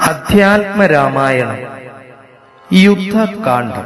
അധ്യാത്മരാമായണം യുദ്ധകാന്ഡം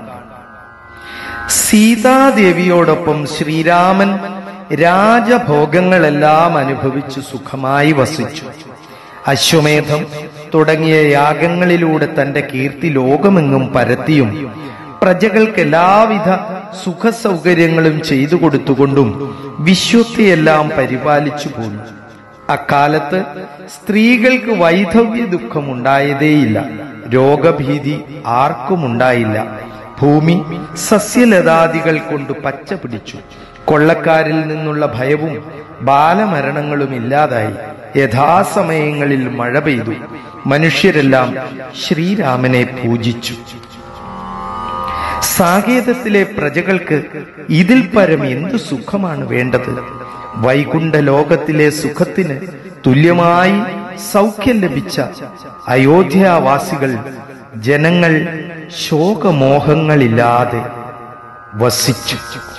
സീതാദേവിയോടൊപ്പം ശ്രീരാമൻ രാജഭോഗങ്ങളെല്ലാം അനുഭവിച്ചു സുഖമായി വസിച്ചു അശ്വമേധം തുടങ്ങിയ യാഗങ്ങളിലൂടെ തന്റെ കീർത്തി ലോകമെങ്ങും പരത്തിയും പ്രജകൾക്ക് എല്ലാവിധ സുഖസൗകര്യങ്ങളും ചെയ്തു കൊടുത്തുകൊണ്ടും വിശ്വത്തെയെല്ലാം പരിപാലിച്ചു പോന്നു അക്കാലത്ത് സ്ത്രീകൾക്ക് വൈധവ്യ ദുഃഖമുണ്ടായതേയില്ല രോഗഭീതി ആർക്കുമുണ്ടായില്ല ഭൂമി സസ്യലതാദികൾ കൊണ്ട് പച്ച പിടിച്ചു കൊള്ളക്കാരിൽ നിന്നുള്ള ഭയവും ബാലമരണങ്ങളും ഇല്ലാതായി യഥാസമയങ്ങളിൽ മഴ പെയ്തു മനുഷ്യരെല്ലാം ശ്രീരാമനെ പൂജിച്ചു സാകേതത്തിലെ പ്രജകൾക്ക് ഇതിൽ പരം എന്തു സുഖമാണ് വേണ്ടത് വൈകുണ്ഠ ലോകത്തിലെ സുഖത്തിന് തുല്യമായി സൗഖ്യം ലഭിച്ച അയോധ്യാവാസികൾ ജനങ്ങൾ ശോകമോഹങ്ങളില്ലാതെ വസിച്ചു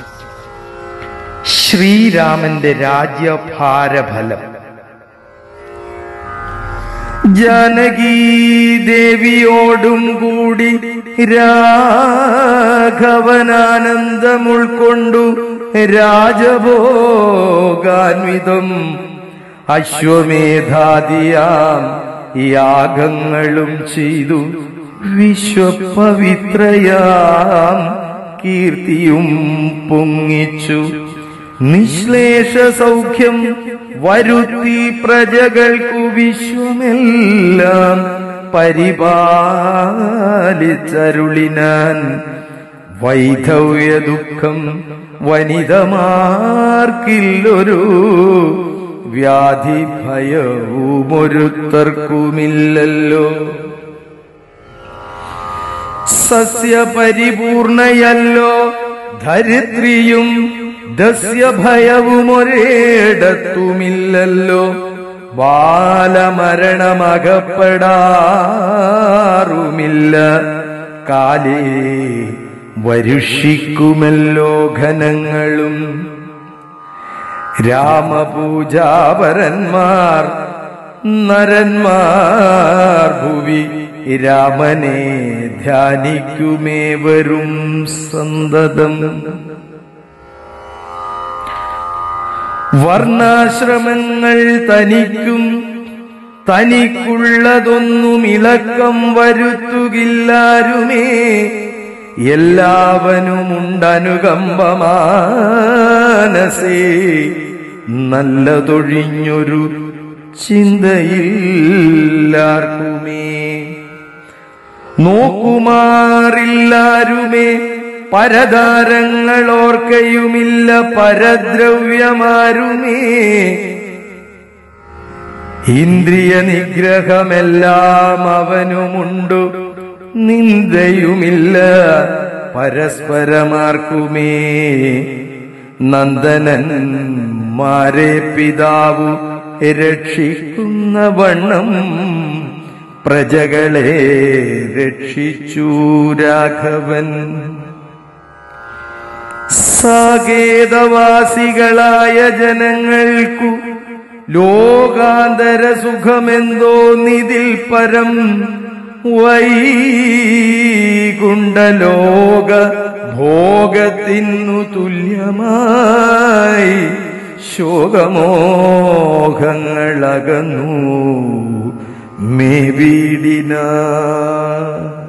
ശ്രീരാമന്റെ രാജ്യഭാരഫലം ജാനകീ ദേവിയോടും കൂടി രാഘവനാനന്ദം ഉൾക്കൊണ്ടു രാജഭോഗാൻവിതം അശ്വമേധാദിയാം യാഗങ്ങളും ചെയ്തു വിശ്വപവിത്രയാം കീർത്തിയും പൊങ്ങിച്ചു നിശ്ലേഷ സൗഖ്യം വരുത്തി പ്രജകൾക്കു വിശ്വമെല്ലാം പരിപാലിച്ചരുളിനാൻ വൈധവ്യ ദുഃഖം വനിതമാർക്കില്ലൊരു വ്യാധി ഭയവുമൊരുത്തർക്കുമില്ലല്ലോ സസ്യപരിപൂർണയല്ലോ ധരിത്രിയും ദസ്യഭയവുമൊരേടത്തുമില്ലല്ലോ ബാലമരണമകപ്പെടാറുമില്ല കാലേ വരുഷിക്കുമല്ലോ ഘനങ്ങളും രാമപൂജാപരന്മാർ നരന്മാർ ഭുവി രാമനെ ധ്യാനിക്കുമേവരും സന്തതം വർണ്ണാശ്രമങ്ങൾ തനിക്കും തനിക്കുള്ളതൊന്നും ഇളക്കം വരുത്തുകില്ലാരുമേ എല്ലാവനുമുണ്ടനുകമ്പമാനസേ നല്ലതൊഴിഞ്ഞൊരു ചിന്തയില്ലാർക്കുമേ നോക്കുമാറില്ലാരുമേ പരതാരങ്ങളോർക്കയുമില്ല പരദ്രവ്യമാരുമേ ഇന്ദ്രിയ നിഗ്രഹമെല്ലാം അവനുമുണ്ടു നിന്ദയുമില്ല പരസ്പരമാർക്കുമേ നന്ദനന്മാരെ പിതാവു രക്ഷിക്കുന്ന വണ്ണം പ്രജകളെ രക്ഷിച്ചു രാഘവൻ സാകേതവാസികളായ ജനങ്ങൾക്കു ലോകാന്തര സുഖമെന്തോ നിതിൽ പരം വൈകുണ്ഠലോക ഭോഗത്തിനു തുല്യമായി ശോകമോഹങ്ങളകന്നു മേവീടിന